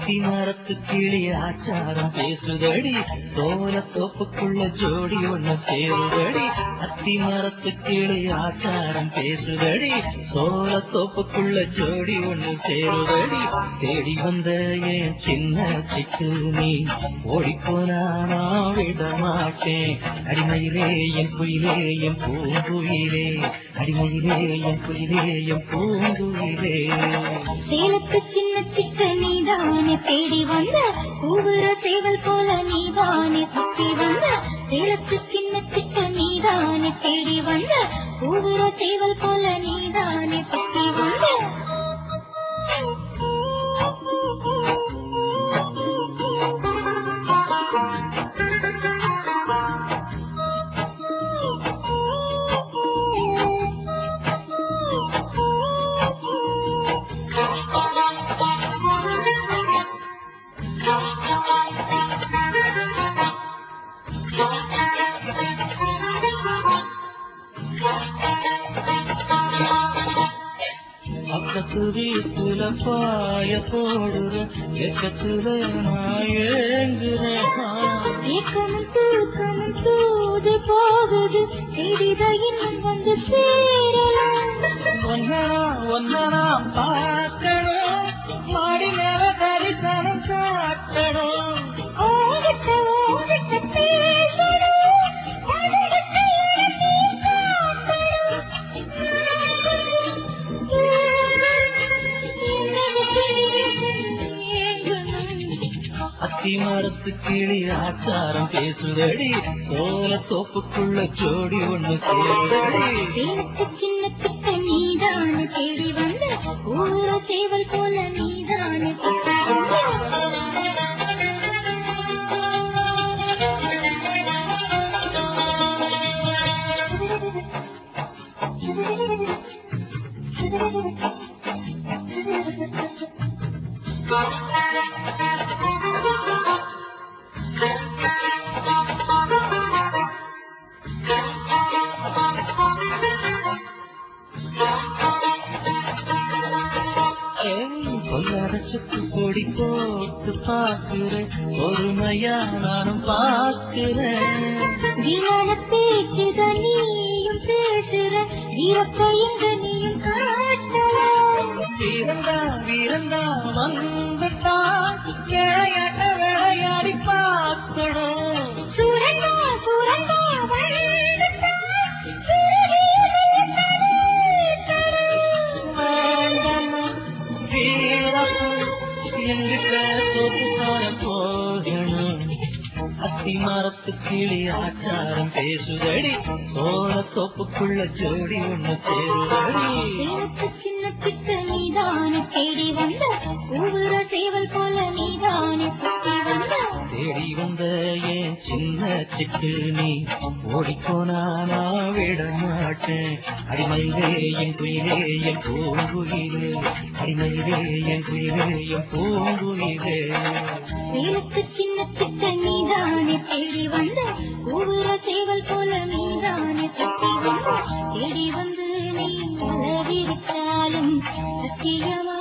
அத்தி மரத்து கிளி ஆச்சாரம் பேசுதடி சோல தோப்புக்குள்ள ஜோடி ஒண்ணு சேருதடி அத்தி மரத்து கிளி ஆச்சாரம் பேசுதடி சோல தோப்புக்குள்ள ஜோடி ஒண்ணு சேருதடி தேடி வந்த என் சின்ன சிக்கு நீ ஓடிப்போனா நான் விட மாட்டேன் அடிமையிலே என் குயிலே என் பூங்குயிலே அடிமையிலே என் குயிலே என் பூங்குயிலே சேலத்து சின்ன சிட்ட நீதானே தேடி வந்த கூவுற சேவல் போல நீதானே சுத்தி வந்த சேலத்து சின்ன சிட்ட நீதானே தேடி வந்த கூவுற சேவல் போல நீதானே சுத்தி வந்த பக்கத்து வீட்டுல பாய போடுற எக்கத்துல நான் ஏங்குறேன் ஏக்கமும் தூக்கமும் தூது போகுது தேடித இன்னும் வந்து சேரலாம் ஒன்னா ஒன்னா நான் பார்க்கணும் மாடி மேல தரிசனம் காட்டணும் ஓடிட்ட ஓடிட்ட பேசணும் ஓடிட்ட எழுதி காட்டணும் அத்தி மரத்து கிளி ஆச்சாரம் பேசுதடி சோல தோப்புக்குள்ள ஜோடி ஒண்ணு சேருதடி சேலத்து சின்ன சிட்ட நீதான தேடி வந்த ஊர சேவல் போல நீதான சுத்தி பொல்லரசுக்கு கொடி போட்டு பாக்குறேன் பொறுமையா நானும் பாக்குறேன் வீணான பேச்சுத நீயும் பேசுற வீரத்தை எங்க நீயும் காட்டலாம் வீரந்தா வீரந்தா வந்துட்டான் விளையாட்ட விளையாடி பார்க்கணும் சுரண்டா சுரண்டா வந்துட்டா வேண்டாமா வீரப்பு எங்கிட்ட தோத்து காண போகணும் அத்தி மரத்து கிளி ஆச்சாரம் பேசுதடி சோழ தோப்புக்குள்ள ஜோடி ஒண்ணு சேருதடி சேலத்து சின்ன சிட்ட நீதான தேடி வந்த ஊர சேவல் போல நீதான சுத்தி வந்த தேடி வந்த என் சின்ன சிட்டு நீ ஓடிப்போனா நான் விட மாட்டேன் அடிமையிலே என் குயிலே என் பூங்குயிலே அடிமையிலே என் குயிலே என் பூங்குயிலே சேலத்து சின்ன சிட்ட நீதானே தேடி வந்த ஊர சேவல் போல நீதானே சுத்தி வந்த தேடி வந்து நீ உறவிருக்காலும் சத்தியமா